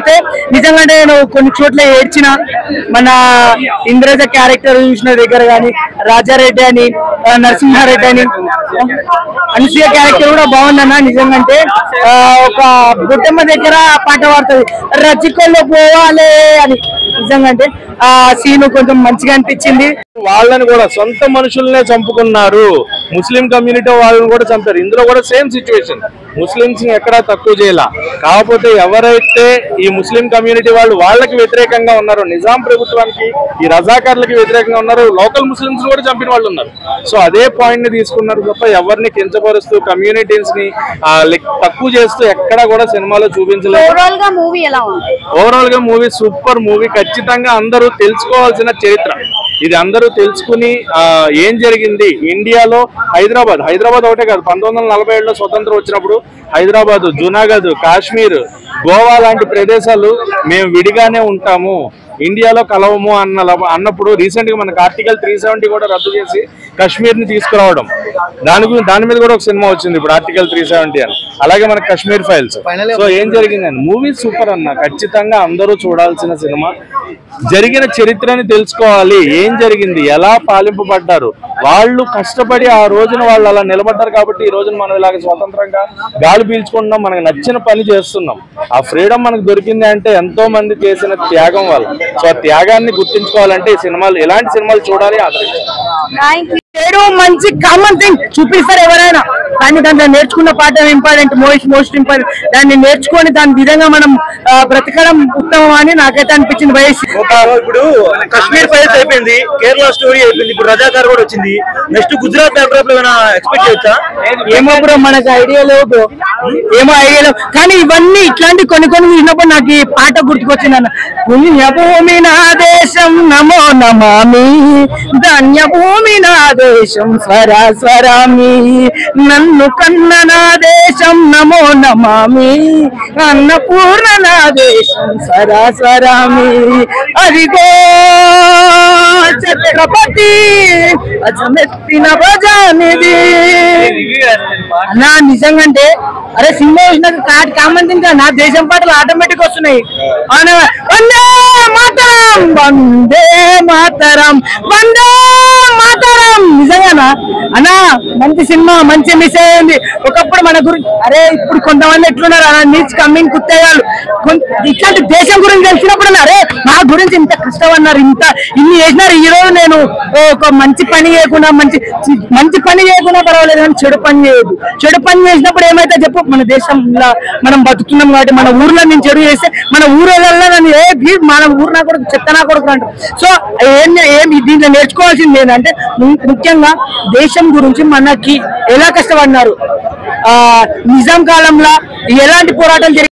అయితే నిజంగా నేను కొన్ని చోట్ల ఏడ్చిన మన ఇంద్రజ క్యారెక్టర్ చూసిన దగ్గర కానీ రాజారెడ్డి అని ఆ, నరసింహారెడ్డి అని అనసూయ క్యారెక్టర్ కూడా బాగుందన్న నిజంగా అంటే ఆ, ఒక గుట్టమ్మ దగ్గర పాట పాడుతుంది రచికల్లో పోవాలి అని నిజంగా అంటే ఆ సీన్ కొంచెం మంచిగా అనిపించింది వాళ్ళని కూడా సొంత మనుషుల్నే చంపుకున్నారు ముస్లిం కమ్యూనిటీ వాళ్ళని కూడా చంపారు ఇందులో కూడా సేమ్ సిచ్యువేషన్ ముస్లింస్ ని ఎక్కడా తక్కువ చేయాల కాకపోతే ఎవరైతే ఈ ముస్లిం కమ్యూనిటీ వాళ్ళు వాళ్ళకి వ్యతిరేకంగా ఉన్నారో నిజాం ప్రభుత్వానికి ఈ రజాకార్లకి వ్యతిరేకంగా ఉన్నారు లోకల్ ముస్లింస్ కూడా చంపిన వాళ్ళు ఉన్నారు సో అదే పాయింట్ ని తీసుకున్నారు తప్ప ఎవరిని కించపరుస్తూ కమ్యూనిటీస్ ని ఆ, లెక్- తక్కువ చేస్తూ ఎక్కడా కూడా సినిమాలో చూపించలేదు ఓవరాల్ గా మూవీ ఎలా ఉంది ఓవరాల్ గా మూవీ సూపర్ మూవీ ఖచ్చితంగా అందరూ తెలుసుకోవాల్సిన చరిత్ర ఇది అందరూ తెలుసుకుని ఆ, ఏం జరిగింది ఇండియాలో హైదరాబాద్ హైదరాబాద్ ఒకటే కాదు పంతొమ్మిది వందల నలభై ఏడులో స్వతంత్రం వచ్చినప్పుడు హైదరాబాద్ జునాగద్ కాశ్మీర్ గోవా లాంటి ప్రదేశాలు మేము విడిగానే ఉంటాము ఇండియాలో కలవము అన్న లభ- అన్నప్పుడు రీసెంట్ గా మనకు ఆర్టికల్ త్రీ సెవెంటీ కూడా రద్దు చేసి కాశ్మీర్ ని తీసుకురావడం దాని గురించి దాని మీద కూడా ఒక సినిమా వచ్చింది ఇప్పుడు ఆర్టికల్ త్రీ సెవెంటీ అని అలాగే మనకి కాశ్మీర్ ఫైల్స్ సో ఏం జరిగిందని మూవీ సూపర్ అన్న ఖచ్చితంగా అందరూ చూడాల్సిన సినిమా జరిగిన చరిత్రని తెలుసుకోవాలి ఏం జరిగింది ఎలా పాలింపబడ్డారు వాళ్ళు కష్టపడి ఆ రోజున వాళ్ళు అలా నిలబడ్డారు కాబట్టి ఈ రోజున మనం ఇలాగ స్వతంత్రంగా గాలి పీల్చుకుంటున్నాం మనకు నచ్చిన పని చేస్తున్నాం ఆ ఫ్రీడమ్ మనకు దొరికింది అంటే ఎంతో మంది చేసిన త్యాగం వల్ల సో ఆ త్యాగాన్ని గుర్తించుకోవాలంటే ఈ సినిమాలు ఇలాంటి సినిమాలు చూడాలి ఆదరించాలి థ్యాంక్ యూ చేయడం మంచి కామన్ థింగ్ చూపిస్తారు ఎవరైనా కానీ దాంట్లో నేర్చుకున్న పాఠం ఇంపార్టెంట్ మోస్ట్ మోస్ట్ ఇంపార్టెంట్ దాన్ని నేర్చుకొని దాని విధంగా మనం ఆ, బ్రతకడం ఉత్తమం అని నాకైతే అనిపించింది వయసు ఇప్పుడు కాశ్మీర్ ఫైల్స్ అయిపోయింది కేరళ స్టోరీ అయిపోయింది ఇప్పుడు రజాకార్ కూడా వచ్చింది నెక్స్ట్ గుజరాత్ బ్యాక్డ్రాప్ ఏమైనా ఎక్స్పెక్ట్ చేయొచ్చా ఏమో బ్రో మనకు ఐడియా లేవు బ్రో ఏమో ఐడియా లేవు కానీ ఇవన్నీ ఇట్లాంటి కొన్ని కొన్ని విన్నప్పుడు నాకు ఈ పాట గుర్తుకొచ్చింది అన్న పుణ్యభూమి నా దేశం నమో నమామి ధన్యభూమి నా దేశం స్వరా స్వరామి నన్ను కన్న నా దేశం నమో నమామి అన్నపూర్ణ నా దేశం స్వరా స్వరామి అదిగో ఛత్రపతి అజమెత్తిన భజానిది నా నిజంగా అంటే అరే సినిమా చూసినాక కాటి కామన్ ఇంకా నా దేశం పాటలు ఆటోమేటిక్ వస్తున్నాయి అవునా? వందే మాతరం వందే మాతరం వందే మాతరం నిజంగానా అన్నా మంచి సినిమా మంచి మిస్ అయ్యింది ఒకప్పుడు మన గురించి అరే ఇప్పుడు కొంతమంది ఎట్లున్నారు అలా నీచ్ కమ్మింగ్ కుత్తేగాళ్ళు కొన్- ఇట్లాంటి దేశం గురించి తెలిసినప్పుడు అన్నా, అరే నా గురించి ఇంత కష్టమన్నారు ఇంత ఇన్ని చేసినారు ఈ రోజు నేను ఓ, ఒక మంచి పని చేయకుండా మంచి మంచి పని చేయకుండా పర్వాలేదు కానీ చెడు పని చేయదు చెడు పని చేసినప్పుడు ఏమైతే చెప్పు మన దేశంలో మనం బతుకుతున్నాం కాబట్టి మన ఊర్లో నేను చెడు చేస్తే మన ఊరల్లో నన్ను ఏ వీ- మన ఊరు నా కొడుకు చెత్త నా కొడుకు అంటారు సో ఏం ఏం దీంట్లో నేర్చుకోవాల్సింది ఏంటంటే ము- ముఖ్యంగా దేశం గురించి మనకి ఎలా కష్టపడినారు ఆ నిజాం కాలంలో ఎలాంటి పోరాటాలు జరిగి